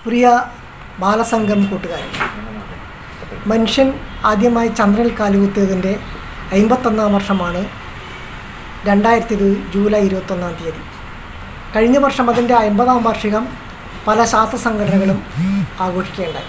പ്രിയ ബാലസംഘം കൂട്ടുകാരെ മനുഷ്യൻ ആദ്യമായി ചന്ദ്രനിൽ കാലുകുത്തിയതിൻ്റെ അമ്പത്തൊന്നാം വർഷമാണ് രണ്ടായിരത്തി ഇത് ജൂലൈ ഇരുപത്തൊന്നാം തീയതി കഴിഞ്ഞ വർഷം അതിൻ്റെ അമ്പതാം വാർഷികം പല ശാസ്ത്ര സംഘടനകളും ആഘോഷിക്കുകയുണ്ടായി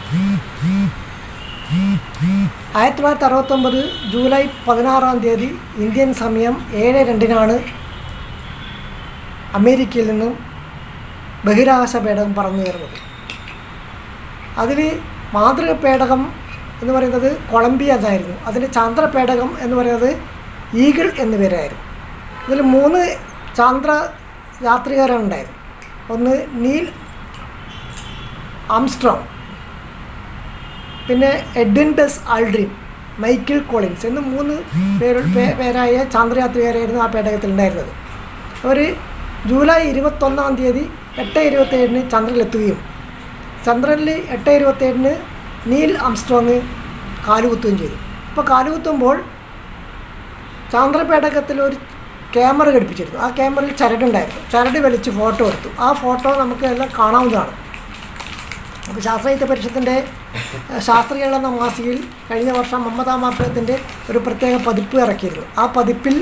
ആയിരത്തി തൊള്ളായിരത്തി അറുപത്തൊമ്പത് ജൂലൈ പതിനാറാം തീയതി ഇന്ത്യൻ സമയം ഏഴ് രണ്ടിനാണ് അമേരിക്കയിൽ നിന്നും ബഹിരാകാശ പേടകം പറന്നുയർന്നത് അതിൽ മാതൃക പേടകം എന്ന് പറയുന്നത് കൊളംബിയ എന്നായിരുന്നു അതിൻ്റെ ചാന്ദ്ര പേടകം എന്ന് പറയുന്നത് ഈഗിൾ എന്ന പേരായിരുന്നു ഇതിൽ മൂന്ന് ചാന്ദ്ര യാത്രികരുണ്ടായിരുന്നു ഒന്ന് നീൽ ആംസ്ട്രോങ് പിന്നെ Edwin Buzz Aldrin Michael Collins എന്ന് മൂന്ന് പേര് പേ- പേരായ ചാന്ദ്രയാത്രികരായിരുന്നു ആ പേടകത്തിൽ ഉണ്ടായിരുന്നത് അവർ ജൂലൈ ഇരുപത്തൊന്നാം തീയതി എട്ട് ഇരുപത്തേഴിന് ചന്ദ്രനിലെത്തുകയും ചന്ദ്രനിൽ എട്ട് ഇരുപത്തേഴിന് നീൽ ആംസ്ട്രോങ് കാലുകുത്തുകയും ചെയ്തു അപ്പോൾ കാലുകുത്തുമ്പോൾ ചാന്ദ്രപേടകത്തിൽ ഒരു ക്യാമറ ഘടിപ്പിച്ചിരുന്നു ആ ക്യാമറയിൽ ചരടുണ്ടായിരുന്നു ചരട് വലിച്ച് ഫോട്ടോ എടുത്തു ആ ഫോട്ടോ നമുക്ക് എല്ലാം കാണാവുന്നതാണ് അപ്പോൾ ശാസ്ത്രഹിത പരിഷത്തിൻ്റെ ഏഹ്, ശാസ്ത്രീയ എന്ന മാസികയിൽ കഴിഞ്ഞ വർഷം മമതാ മാപ്പിളത്തിൻ്റെ ഒരു പ്രത്യേക പതിപ്പ് ഇറക്കിയിരുന്നു ആ പതിപ്പിൽ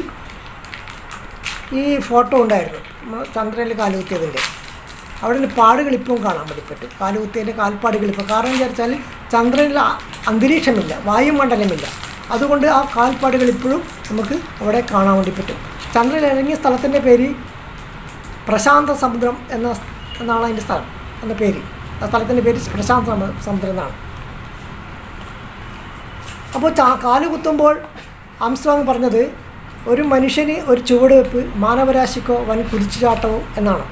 ഈ ഫോട്ടോ ഉണ്ടായിരുന്നു നമ്മ ചന്ദ്രനിൽ കാലുകുത്തിയതിൻ്റെ അവിടെ നിന്ന് പാടുകൾ ഇപ്പം കാണാൻ വേണ്ടിപ്പറ്റും കാലുകുത്തിയതിൻ്റെ കാൽപ്പാടുകൾ ഇപ്പോൾ കാരണം വിചാരിച്ചാൽ ചന്ദ്രനിൽ അ- അന്തരീക്ഷമില്ല വായുമണ്ഡലമില്ല അതുകൊണ്ട് ആ കാൽപ്പാടുകൾ ഇപ്പോഴും നമുക്ക് അവിടെ കാണാൻ വേണ്ടി പറ്റും ചന്ദ്രനിൽ ഇറങ്ങിയ സ്ഥലത്തിൻ്റെ പേര് പ്രശാന്ത സമുദ്രം എന്ന സ്- എന്നാണ് അതിൻ്റെ സ്ഥലം എന്ന പേര് ആ സ്ഥലത്തിൻ്റെ പേര് പ്രശാന്ത സമു- സമുദ്രം എന്നാണ് അപ്പോൾ ചാ കാല് കുത്തുമ്പോൾ ആംസ്ട്രോങ് പറഞ്ഞത് ഒരു മനുഷ്യന് ഒരു ചുവടുവെപ്പ് മാനവരാശിക്കോ വൻ കുതിച്ചുചാട്ടവും എന്നാണ്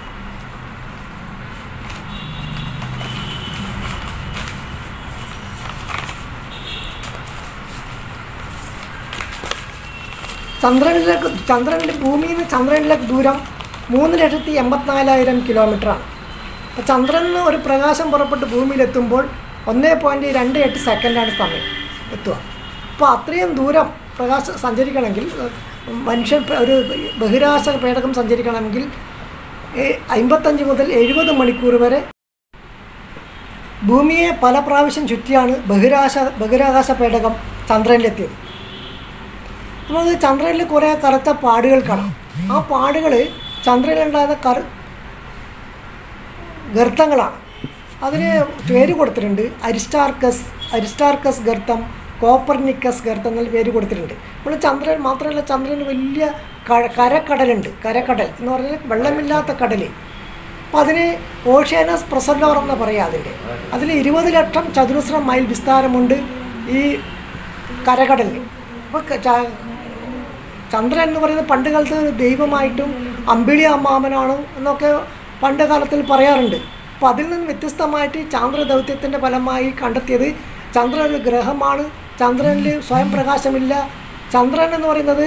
ചന്ദ്രനിലേക്ക് ചന്ദ്രനിൽ ഭൂമിയിൽ നിന്ന് ചന്ദ്രനിലേക്ക് ദൂരം മൂന്ന് ലക്ഷത്തി എൺപത്തിനാലായിരം കിലോമീറ്ററാണ് അപ്പോൾ ചന്ദ്രനിൽ നിന്ന് ഒരു പ്രകാശം പുറപ്പെട്ട് ഭൂമിയിലെത്തുമ്പോൾ ഒന്നേ പോയിൻറ്റ് രണ്ട് എട്ട് സെക്കൻഡാണ് സമയം എത്തുക അപ്പോൾ അത്രയും ദൂരം പ്രകാശം സഞ്ചരിക്കണമെങ്കിൽ ഏഹ്, മനുഷ്യൻ പ- ഒരു ബഹിരാകാശ പേടകം സഞ്ചരിക്കണമെങ്കിൽ ഏഹ്, അമ്പത്തഞ്ച് മുതൽ എഴുപത് മണിക്കൂർ വരെ ഭൂമിയെ പല പ്രാവശ്യം ചുറ്റിയാണ് ബഹിരാകാശ ബഹിരാകാശ പേടകം ചന്ദ്രനിലെത്തിയത് നമുക്ക് ചന്ദ്രനിൽ കുറേ കറുത്ത പാടുകൾ കാണാം ആ പാടുകൾ ചന്ദ്രനിലുണ്ടാകുന്ന കറു ഗർത്തങ്ങളാണ് അതിന് പേര് കൊടുത്തിട്ടുണ്ട് അരിസ്റ്റാർക്കസ് അരിസ്റ്റാർക്കസ് ഗർത്തം കോപ്പർനിക്കസ് ഗർത്തം എന്നുള്ള പേര് കൊടുത്തിട്ടുണ്ട് നമ്മൾ ചന്ദ്രൻ മാത്രമല്ല ചന്ദ്രന് വലിയ ക- കരക്കടലുണ്ട് കരക്കടൽ എന്ന് പറഞ്ഞാൽ വെള്ളമില്ലാത്ത കടൽ അപ്പം അതിന് ഓഷ്യാനസ് പ്രസല്ലോർ എന്ന് പറയാം അതിൻ്റെ അതിൽ ഇരുപത് ലക്ഷം ചതുരശ്ര മൈൽ വിസ്താരമുണ്ട് ഈ കരകടലിന് അപ്പോൾ ചന്ദ്രൻ എന്ന് പറയുന്നത് പണ്ട് കാലത്ത് ഒരു ദൈവമായിട്ടും അമ്പിളി അമ്മാമനാണ് എന്നൊക്കെ പണ്ട് കാലത്തിൽ പറയാറുണ്ട് അപ്പോൾ അതിൽ നിന്ന് വ്യത്യസ്തമായിട്ട് ചാന്ദ്ര ദൗത്യത്തിൻ്റെ ഫലമായി കണ്ടെത്തിയത് ചന്ദ്രൻ ഒരു ഗ്രഹമാണ് ചന്ദ്രനിൽ സ്വയം പ്രകാശമില്ല ചന്ദ്രൻ എന്ന് പറയുന്നത്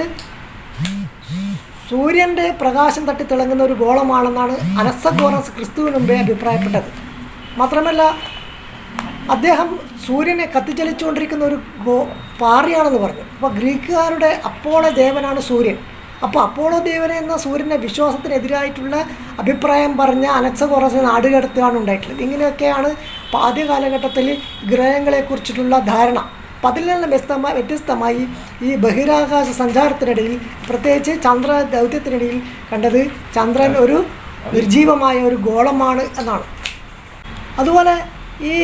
സൂര്യൻ്റെ പ്രകാശം തട്ടി തിളങ്ങുന്ന ഒരു ഗോളമാണെന്നാണ് അനസഗോറസ് ക്രിസ്തുവിന് മുമ്പേ അഭിപ്രായപ്പെട്ടത് മാത്രമല്ല അദ്ദേഹം സൂര്യനെ കത്തിച്ചലിച്ചുകൊണ്ടിരിക്കുന്ന ഒരു ഗോ പാറിയാണെന്ന് പറഞ്ഞു അപ്പോൾ ഗ്രീക്കുകാരുടെ അപ്പോളോ ദേവനാണ് സൂര്യൻ അപ്പോൾ അപ്പോളോ ദേവനെ എന്ന സൂര്യൻ്റെ വിശ്വാസത്തിനെതിരായിട്ടുള്ള അഭിപ്രായം പറഞ്ഞ അനക്സകോറസ് നാടുകടത്തുകയാണ് ഉണ്ടായിട്ടുള്ളത് ഇങ്ങനെയൊക്കെയാണ് ആദ്യ കാലഘട്ടത്തിൽ ഗ്രഹങ്ങളെക്കുറിച്ചിട്ടുള്ള ധാരണ അപ്പം അതിൽ നിന്ന് വ്യത്യസ്തമായി വ്യത്യസ്തമായി ഈ ബഹിരാകാശ സഞ്ചാരത്തിനിടയിൽ പ്രത്യേകിച്ച് ചന്ദ്ര ദൗത്യത്തിനിടയിൽ കണ്ടത് ചന്ദ്രൻ ഒരു നിർജീവമായ ഒരു ഗോളമാണ് എന്നാണ് അതുപോലെ ഈ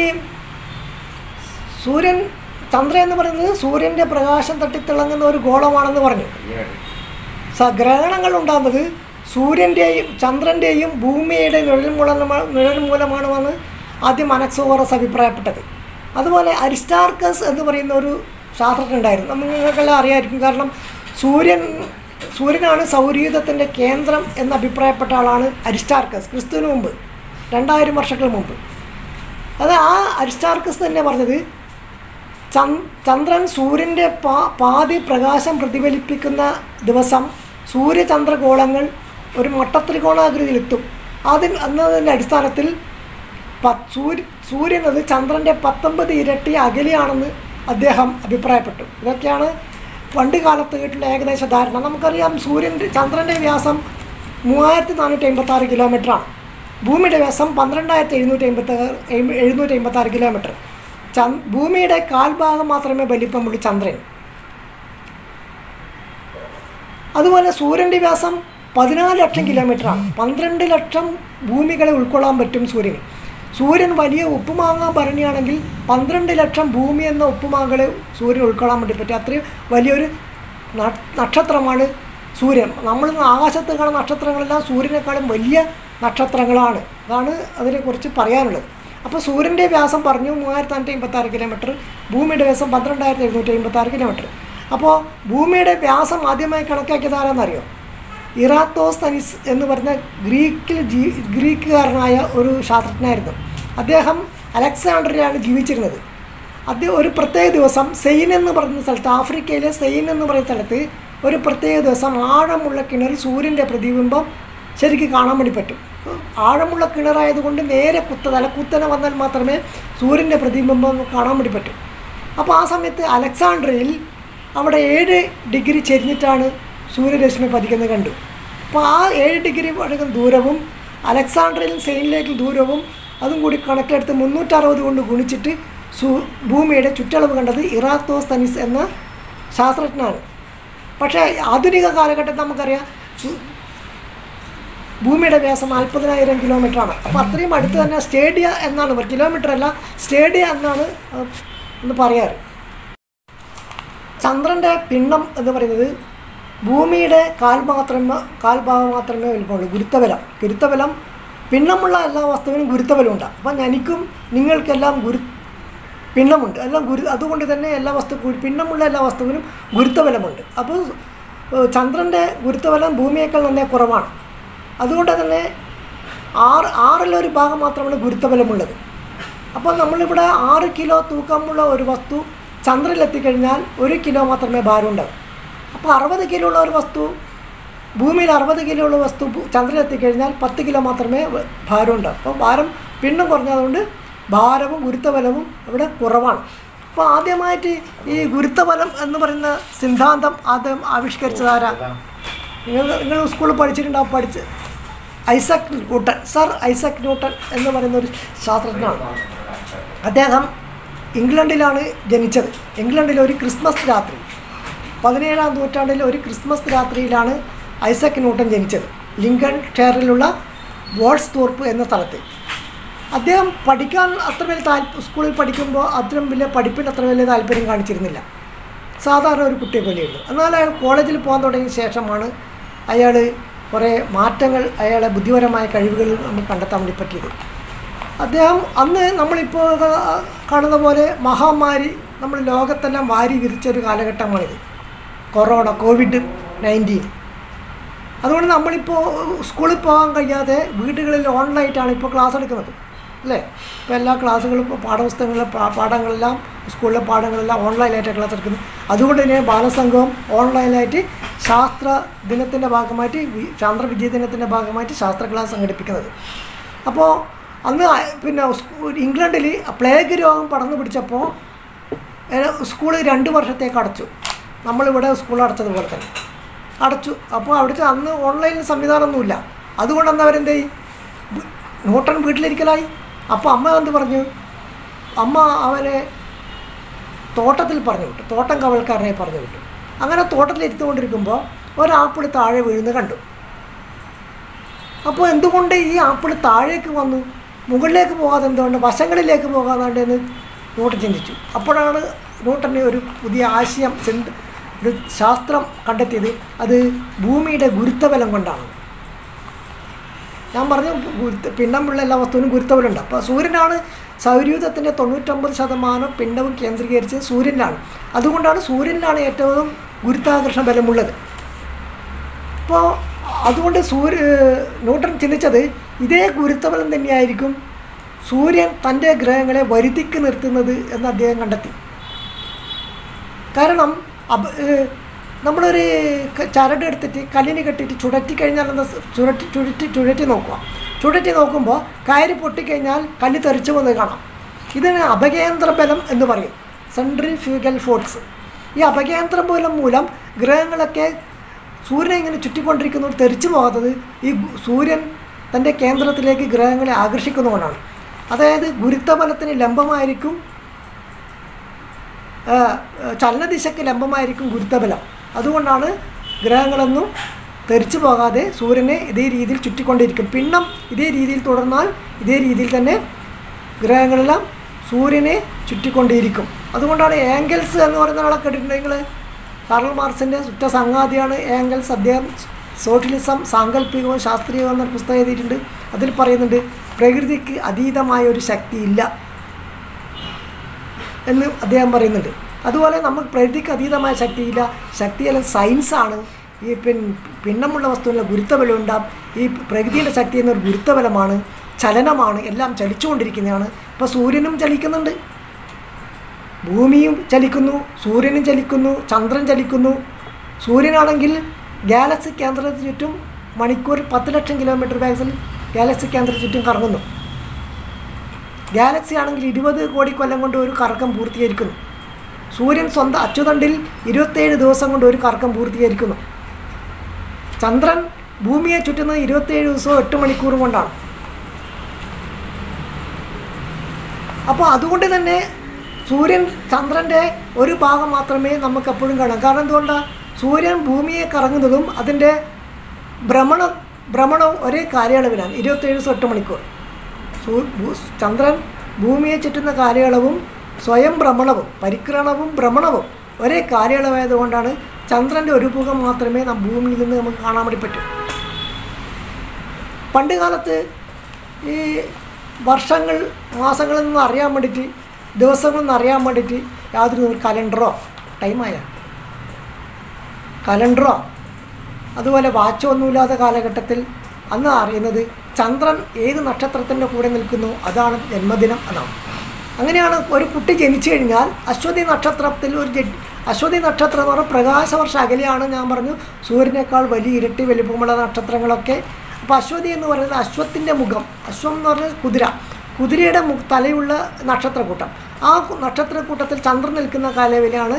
സൂര്യൻ ചന്ദ്രൻ എന്ന് പറയുന്നത് സൂര്യൻ്റെ പ്രകാശം തട്ടിത്തിളങ്ങുന്ന ഒരു ഗോളമാണെന്ന് പറഞ്ഞു സ- ഗ്രഹണങ്ങൾ ഉണ്ടാകുന്നത് സൂര്യൻ്റെയും ചന്ദ്രൻ്റെയും ഭൂമിയുടെ നിഴൽ മൂലമാണ് നിഴൽ മൂലമാണെന്നാണ് ആദ്യം അനക്സോറസ് അഭിപ്രായപ്പെട്ടത് അതുപോലെ അരിസ്റ്റാർക്കസ് എന്ന് പറയുന്ന ഒരു ശാസ്ത്രജ്ഞൻ ഉണ്ടായിരുന്നു നമുക്ക് നിങ്ങൾക്കെല്ലാം അറിയായിരിക്കും കാരണം സൂര്യൻ സൂര്യനാണ് സൗരയൂഥത്തിൻ്റെ കേന്ദ്രം എന്ന് അഭിപ്രായപ്പെട്ട ആളാണ് അരിസ്റ്റാർക്കസ് ക്രിസ്തുവിന് മുമ്പ് രണ്ടായിരം വർഷങ്ങൾ മുമ്പ് അത് ആ അരിസ്റ്റാർക്കസ് തന്നെ പറഞ്ഞത് ചന്ദ് ചന്ദ്രൻ സൂര്യൻ്റെ പാ പാതി പ്രകാശം പ്രതിഫലിപ്പിക്കുന്ന ദിവസം സൂര്യചന്ദ്രഗോളങ്ങൾ ഒരു മട്ടത്രികോണാകൃതിയിലെത്തും അതിൽ എന്നതിൻ്റെ അടിസ്ഥാനത്തിൽ പ സൂര്യ സൂര്യൻ അത് ചന്ദ്രൻ്റെ പത്തൊമ്പത് ഇരട്ടി അകലെയാണെന്ന് അദ്ദേഹം അഭിപ്രായപ്പെട്ടു ഇതൊക്കെയാണ് പണ്ട് കാലത്ത് കേട്ടുള്ള ഏകദേശ ധാരണ നമുക്കറിയാം സൂര്യൻ്റെ ചന്ദ്രൻ്റെ വ്യാസം മൂവായിരത്തി നാനൂറ്റി എൺപത്തി ആറ് കിലോമീറ്ററാണ് ഭൂമിയുടെ വ്യാസം പന്ത്രണ്ടായിരത്തി എഴുന്നൂറ്റി അമ്പത്തി എഴുന്നൂറ്റി അമ്പത്തി ആറ് കിലോമീറ്റർ ചന്ദ് ഭൂമിയുടെ കാൽഭാഗം മാത്രമേ വലിപ്പമുള്ളൂ ചന്ദ്രൻ അതുപോലെ സൂര്യൻ്റെ വ്യാസം പതിനാല് ലക്ഷം കിലോമീറ്ററാണ് പന്ത്രണ്ട് ലക്ഷം ഭൂമികളെ ഉൾക്കൊള്ളാൻ പറ്റും സൂര്യന് സൂര്യൻ വലിയ ഉപ്പുമാങ്ങ ഭരണിയാണെങ്കിൽ പന്ത്രണ്ട് ലക്ഷം ഭൂമി എന്ന ഉപ്പുമാങ്ങളെ സൂര്യൻ ഉൾക്കൊള്ളാൻ വേണ്ടി പറ്റും അത്രയും വലിയൊരു ന- നക്ഷത്രമാണ് സൂര്യൻ നമ്മൾ ആകാശത്ത് കാണുന്ന നക്ഷത്രങ്ങളെല്ലാം സൂര്യനേക്കാളും വലിയ നക്ഷത്രങ്ങളാണ് അതാണ് അതിനെക്കുറിച്ച് പറയാനുള്ളത് അപ്പോൾ സൂര്യൻ്റെ വ്യാസം പറഞ്ഞു മൂവായിരത്തി നാനൂറ്റി അമ്പത്തി ആറ് കിലോമീറ്റർ ഭൂമിയുടെ വ്യാസം പന്ത്രണ്ടായിരത്തി എഴുന്നൂറ്റി അമ്പത്തി ആറ് കിലോമീറ്റർ അപ്പോൾ ഭൂമിയുടെ വ്യാസം ആദ്യമായി കണക്കാക്കിയത് ആരാന്നറിയോ ഇറാത്തോസ്തനിസ് എന്ന് പറഞ്ഞ ഗ്രീക്കിൽ ജീ ഗ്രീക്കുകാരനായ ഒരു ശാസ്ത്രജ്ഞനായിരുന്നു അദ്ദേഹം അലക്സാണ്ട്രിയാണ് ജീവിച്ചിരുന്നത് അദ്ദേഹം ഒരു പ്രത്യേക ദിവസം സെയിൻ എന്ന് പറയുന്ന സ്ഥലത്ത് ആഫ്രിക്കയിലെ സെയിൻ എന്ന് പറയുന്ന സ്ഥലത്ത് ഒരു പ്രത്യേക ദിവസം ആഴമുള്ള കിണറിൽ സൂര്യൻ്റെ പ്രതിബിംബം ശരിക്കും കാണാൻ വേണ്ടി പറ്റും ആഴമുള്ള കിണറായതുകൊണ്ട് നേരെ കുത്ത തല കുത്തനെ വന്നാൽ മാത്രമേ സൂര്യൻ്റെ പ്രതിബിംബം കാണാൻ വേണ്ടി പറ്റൂ അപ്പോൾ ആ സമയത്ത് അലക്സാണ്ട്രിയയിൽ അവിടെ ഏഴ് ഡിഗ്രി ചെരിഞ്ഞിട്ടാണ് സൂര്യരശ്മി പതിക്കുന്നത് കണ്ടു അപ്പോൾ ആ ഏഴ് ഡിഗ്രി അടക്കം ദൂരവും അലക്സാണ്ട്രിയയിൽ സെയിനിലേക്ക് ദൂരവും അതും കൂടി കണക്കിലെടുത്ത് മുന്നൂറ്ററുപത് കൊണ്ട് ഗുണിച്ചിട്ട് സൂ ഭൂമിയുടെ ചുറ്റളവ് കണ്ടത് ഇറാത്തോസ്തനിസ് എന്ന ശാസ്ത്രജ്ഞനാണ് പക്ഷേ ആധുനിക കാലഘട്ടത്തിൽ നമുക്കറിയാം സു- ഭൂമിയുടെ വ്യാസം നാൽപ്പതിനായിരം കിലോമീറ്ററാണ് അപ്പോൾ അത്രയും അടുത്ത് തന്നെ സ്റ്റേഡിയ എന്നാണ് പറയുക കിലോമീറ്റർ അല്ല സ്റ്റേഡിയ എന്നാണ് അഹ്, എന്ന് പറയാറ് ചന്ദ്രൻ്റെ പിണ്ഡം എന്ന് പറയുന്നത് ഭൂമിയുടെ കാൽ മാത്രമേ കാൽഭാഗം മാത്രമേ വലിപ്പമുള്ളൂ ഗുരുത്വബലം ഗുരുത്വബലം പിണ്ണമുള്ള എല്ലാ വസ്തുവിനും ഗുരുത്വബലമുണ്ട് അപ്പം എനിക്കും നിങ്ങൾക്കെല്ലാം ഗുരു പിണ്ണമുണ്ട് എല്ലാം ഗുരു അതുകൊണ്ട് തന്നെ എല്ലാ വസ്തു ഗു- പിണ്ണമുള്ള എല്ലാ വസ്തുവിനും ഗുരുത്വബലമുണ്ട് അപ്പോൾ ഏഹ്, ചന്ദ്രൻ്റെ ഗുരുത്വബലം ഭൂമിയേക്കാൾ നന്നേ കുറവാണ് അതുകൊണ്ട് തന്നെ ആറ് ആറിലൊരു ഭാഗം മാത്രമാണ് ഗുരുത്വബലമുള്ളത് അപ്പോൾ നമ്മളിവിടെ ആറ് കിലോ തൂക്കമുള്ള ഒരു വസ്തു ചന്ദ്രനിലെത്തിക്കഴിഞ്ഞാൽ ഒരു കിലോ മാത്രമേ ഭാരം ഉണ്ടാവും അപ്പോൾ അറുപത് കിലോ ഉള്ള ഒരു വസ്തു ഭൂമിയിൽ അറുപത് കിലോ ഉള്ള വസ്തു ഭൂ- ചന്ദ്രനിലെത്തിക്കഴിഞ്ഞാൽ പത്ത് കിലോ മാത്രമേ വ- ഭാരം ഉണ്ടാവും അപ്പോൾ ഭാരം പിണ്ണം കുറഞ്ഞതുകൊണ്ട് ഭാരവും ഗുരുത്വബലവും ഇവിടെ കുറവാണ് അപ്പോൾ ആദ്യമായിട്ട് ഈ ഗുരുത്വബലം എന്ന് പറയുന്ന സിദ്ധാന്തം ആദ്യം ആവിഷ്കരിച്ചതാരാ നിങ്ങൾ നിങ്ങൾ സ്കൂളിൽ പഠിച്ചിട്ടുണ്ടാവും പഠിച്ച് Isaac Newton sir Isaac Newton എന്ന് പറയുന്ന ഒരു ശാസ്ത്രജ്ഞനാണ് അദ്ദേഹം ഇംഗ്ലണ്ടിലാണ് ജനിച്ചത് ഇംഗ്ലണ്ടിൽ ഒരു ക്രിസ്മസ് രാത്രി പതിനേഴാം നൂറ്റാണ്ടിൽ ഒരു ക്രിസ്മസ് രാത്രിയിലാണ് ഐസക് ന്യൂട്ടൺ ജനിച്ചത് ലിങ്കൺ ഷെയറിലുള്ള വോൾസ് തോർപ്പ് എന്ന സ്ഥലത്ത് അദ്ദേഹം പഠിക്കാൻ അത്ര വലിയ താല്പ സ്കൂളിൽ പഠിക്കുമ്പോൾ അത്രയും വലിയ പഠിപ്പിന് അത്ര വലിയ താല്പര്യം കാണിച്ചിരുന്നില്ല സാധാരണ ഒരു കുട്ടിയെ പോലെയായിരുന്നു എന്നാൽ അയാൾ കോളേജിൽ പോകാൻ തുടങ്ങിയ ശേഷമാണ് അയാൾ കുറേ മാറ്റങ്ങൾ അയാളെ ബുദ്ധിപരമായ കഴിവുകൾ നമുക്ക് കണ്ടെത്താൻ വേണ്ടി പറ്റിയത് അദ്ദേഹം അന്ന് നമ്മളിപ്പോൾ കാ- കാണുന്ന പോലെ മഹാമാരി നമ്മൾ ലോകത്തെല്ലാം വാരി വിരിച്ച ഒരു കാലഘട്ടമാണിത് കൊറോണ കോവിഡ് നയൻറ്റീൻ അതുകൊണ്ട് നമ്മളിപ്പോൾ സ്കൂളിൽ പോകാൻ കഴിയാതെ വീടുകളിൽ ഓൺലൈനായിട്ടാണ് ഇപ്പോൾ ക്ലാസ് എടുക്കുന്നത് അല്ലേ ഇപ്പോൾ എല്ലാ ക്ലാസ്സുകളും ഇപ്പോൾ പാഠപുസ്തകങ്ങളിലെ പാ- പാഠങ്ങളെല്ലാം സ്കൂളിലെ പാഠങ്ങളെല്ലാം ഓൺലൈനായിട്ട് ക്ലാസ് എടുക്കുന്നത് അതുകൊണ്ട് തന്നെ ബാലസംഘവും ഓൺലൈനായിട്ട് ശാസ്ത്ര ദിനത്തിൻ്റെ ഭാഗമായിട്ട് വി- ചാന്ദ്ര വിജയ ദിനത്തിൻ്റെ ഭാഗമായിട്ട് ശാസ്ത്ര ക്ലാസ് സംഘടിപ്പിക്കുന്നത് അപ്പോൾ അന്ന് ആ- പിന്നെ സ്കൂ- ഇംഗ്ലണ്ടിൽ പ്ലേഗ് രോഗം പടർന്നു പിടിച്ചപ്പോൾ സ്കൂൾ രണ്ട് വർഷത്തേക്ക് അടച്ചു നമ്മളിവിടെ സ്കൂൾ അടച്ചതുപോലെ തന്നെ അടച്ചു അപ്പോൾ അവിടുത്തെ അന്ന് ഓൺലൈൻ സംവിധാനമൊന്നുമില്ല അതുകൊണ്ട് അന്ന് അവരെന്ത് ചെയ്യും വ്- ന്യൂട്ടൺ വീട്ടിലിരിക്കലായി അപ്പോൾ അമ്മ എന്ത് പറഞ്ഞു അമ്മ അവനെ തോട്ടത്തിൽ പറഞ്ഞു വിട്ടു തോട്ടം കവൽക്കാരനെ പറഞ്ഞു വിട്ടു അങ്ങനെ തോട്ടത്തിൽ ഇരുത്തുകൊണ്ടിരിക്കുമ്പോൾ ഒരാപ്പിൾ താഴെ വീഴുന്നത് കണ്ടു അപ്പോൾ എന്തുകൊണ്ട് ഈ ആപ്പിൾ താഴേക്ക് വന്നു മുകളിലേക്ക് പോകാതെ എന്തുകൊണ്ട് വശങ്ങളിലേക്ക് പോകാതാണ്ട് എന്ന് ന്യൂട്ടൻ ചിന്തിച്ചു അപ്പോഴാണ് ന്യൂട്ടന് ഒരു പുതിയ ആശയം ചിന്ത ഒരു ശാസ്ത്രം കണ്ടെത്തിയത് അത് ഭൂമിയുടെ ഗുരുത്വബലം കൊണ്ടാണ് ഞാൻ പറഞ്ഞു ഗുരുത്വ- പിണ്ടമുള്ള എല്ലാ വസ്തുവിനും ഗുരുത്വബലമുണ്ട് അപ്പോൾ സൂര്യനാണ് സൗരയൂഥത്തിൻ്റെ തൊണ്ണൂറ്റൊമ്പത് ശതമാനം പിണ്ടവും കേന്ദ്രീകരിച്ചത് സൂര്യനിലാണ് അതുകൊണ്ടാണ് സൂര്യനിലാണ് ഏറ്റവും ഗുരുത്വാകർഷണ ബലമുള്ളത് അപ്പോൾ അതുകൊണ്ട് സൂര്യ ന്യൂട്ടൺ ചിന്തിച്ചത് ഇതേ ഗുരുത്വബലം തന്നെയായിരിക്കും സൂര്യൻ തൻ്റെ ഗ്രഹങ്ങളെ വരുതിക്ക് നിർത്തുന്നത് എന്ന് അദ്ദേഹം കണ്ടെത്തി കാരണം അബ് ഏഹ് നമ്മളൊരു ക- ചരട് എടുത്തിട്ട് കല്ലിന് കെട്ടിയിട്ട് ചുഴറ്റി കഴിഞ്ഞാൽ എന്താ സ് ചുഴറ്റി ചുഴറ്റി ചുഴറ്റി നോക്കുക ചുഴറ്റി നോക്കുമ്പോൾ കയറി പൊട്ടിക്കഴിഞ്ഞാൽ കല്ല് തെറിച്ചു വന്ന് കാണാം ഇതിന് അപകേന്ദ്ര ബലം എന്ന് പറയും സെൻട്രി ഫ്യൂഗൽ ഫോഴ്സ് ഈ അപകേന്ദ്ര ബലം മൂലം ഗ്രഹങ്ങളൊക്കെ സൂര്യനെ ഇങ്ങനെ ചുറ്റിക്കൊണ്ടിരിക്കുന്നത് തെറിച്ചു പോകാത്തത് ഈ ഗു- സൂര്യൻ തൻ്റെ കേന്ദ്രത്തിലേക്ക് ഗ്രഹങ്ങളെ ആകർഷിക്കുന്നതുകൊണ്ടാണ് അതായത് ഗുരുത്വബലത്തിന് ലംബമായിരിക്കും ആ, ചലനദിശയ്ക്ക് ലംബമായിരിക്കും ഗുരുത്വബലം അതുകൊണ്ടാണ് ഗ്രഹങ്ങളൊന്നും തെറിച്ചു പോകാതെ സൂര്യനെ ഇതേ രീതിയിൽ ചുറ്റിക്കൊണ്ടിരിക്കും പിണ്ണം ഇതേ രീതിയിൽ തുടർന്നാൽ ഇതേ രീതിയിൽ തന്നെ ഗ്രഹങ്ങളെല്ലാം സൂര്യനെ ചുറ്റിക്കൊണ്ടിരിക്കും അതുകൊണ്ടാണ് ഏംഗൽസ് എന്ന് പറയുന്ന ആളെ കേട്ടിട്ടുണ്ടെങ്കിൽ കാർൾ മാർക്സിൻ്റെ സുറ്റ സംഗാതിയാണ് ഏംഗൽസ് അദ്ദേഹം സോഷ്യലിസം സാങ്കല്പികവും ശാസ്ത്രീയവും എന്നൊരു പുസ്തകം എഴുതിയിട്ടുണ്ട് അതിൽ പറയുന്നുണ്ട് പ്രകൃതിക്ക് അതീതമായ ഒരു ശക്തിയില്ല എന്ന് അദ്ദേഹം പറയുന്നുണ്ട് അതുപോലെ നമുക്ക് പ്രകൃതിക്ക് അതീതമായ ശക്തിയില്ല ശക്തിയെല്ലാം സയൻസാണ് ഈ പിൻ പിണ്ണമുള്ള വസ്തുവിനുള്ള ഗുരുത്വബലം ഉണ്ടാകും ഈ പ്രകൃതിയുടെ ശക്തി എന്നൊരു ഗുരുത്വബലമാണ് ചലനമാണ് എല്ലാം ചലിച്ചുകൊണ്ടിരിക്കുന്നതാണ് ഇപ്പോൾ സൂര്യനും ചലിക്കുന്നുണ്ട് ഭൂമിയും ചലിക്കുന്നു സൂര്യനും ചലിക്കുന്നു ചന്ദ്രൻ ചലിക്കുന്നു സൂര്യനാണെങ്കിൽ ഗാലക്സി കേന്ദ്രത്തിന് ചുറ്റും മണിക്കൂറിൽ പത്ത് ലക്ഷം കിലോമീറ്റർ വേഗത്തിൽ ഗാലക്സി കേന്ദ്രത്തിന് ചുറ്റും കറങ്ങുന്നു ഗാലക്സി ആണെങ്കിൽ ഇരുപത് കോടി കൊല്ലം കൊണ്ട് ഒരു കറക്കം പൂർത്തീകരിക്കുന്നു സൂര്യൻ സ്വന്തം അച്ചുതണ്ടിൽ ഇരുപത്തേഴ് ദിവസം കൊണ്ട് ഒരു കറക്കം പൂർത്തീകരിക്കുന്നു ചന്ദ്രൻ ഭൂമിയെ ചുറ്റുന്നത് ഇരുപത്തേഴ് ദിവസവും എട്ട് മണിക്കൂർ കൊണ്ടാണ് അപ്പോൾ അതുകൊണ്ട് തന്നെ സൂര്യൻ ചന്ദ്രൻ്റെ ഒരു ഭാഗം മാത്രമേ നമുക്ക് എപ്പോഴും കാണാം കാരണം എന്തുകൊണ്ടാണ് സൂര്യൻ ഭൂമിയെ കറങ്ങുന്നതും അതിൻ്റെ ഭ്രമണ ഭ്രമണവും ഒരേ കാലയളവിലാണ് ഇരുപത്തേഴ് ദിവസം എട്ട് മണിക്കൂർ സൂ ഭൂ- ചന്ദ്രൻ ഭൂമിയെ ചുറ്റുന്ന കാലയളവും സ്വയം ഭ്രമണവും പരിക്രമണവും ഭ്രമണവും ഒരേ കാലയളവായതുകൊണ്ടാണ് ചന്ദ്രൻ്റെ ഒരു മുഖം മാത്രമേ നാം ഭൂമിയിൽ നിന്ന് നമുക്ക് കാണാൻ വേണ്ടി പറ്റൂ പണ്ട് കാലത്ത് ഈ വർഷങ്ങൾ മാസങ്ങളിൽ നിന്ന് അറിയാൻ വേണ്ടിയിട്ട് ദിവസങ്ങളിൽ നിന്ന് അറിയാൻ വേണ്ടിയിട്ട് യാതൊരു ഒരു കലണ്ടറോ ടൈമായ കലണ്ടറോ അതുപോലെ വാച്ചോ ഒന്നുമില്ലാത്ത കാലഘട്ടത്തിൽ അന്ന് അറിയുന്നത് ചന്ദ്രൻ ഏത് നക്ഷത്രത്തിൻ്റെ കൂടെ നിൽക്കുന്നു അതാണ് ജന്മദിനം അതാണ് അങ്ങനെയാണ് ഒരു കുട്ടി ജനിച്ചു കഴിഞ്ഞാൽ അശ്വതി നക്ഷത്രത്തിൽ ഒരു ജ അശ്വതി നക്ഷത്രം എന്ന് പറഞ്ഞാൽ പ്രകാശവർഷം അകലെയാണ് ഞാൻ പറഞ്ഞു സൂര്യനേക്കാൾ വലിയ ഇരട്ടി വലിപ്പമുള്ള നക്ഷത്രങ്ങളൊക്കെ അപ്പോൾ അശ്വതി എന്ന് പറയുന്നത് അശ്വത്തിൻ്റെ മുഖം അശ്വം എന്ന് പറഞ്ഞാൽ കുതിര കുതിരയുടെ മു തലയുള്ള നക്ഷത്രക്കൂട്ടം ആ കു- നക്ഷത്രക്കൂട്ടത്തിൽ ചന്ദ്രൻ നിൽക്കുന്ന കാലയളവിലാണ്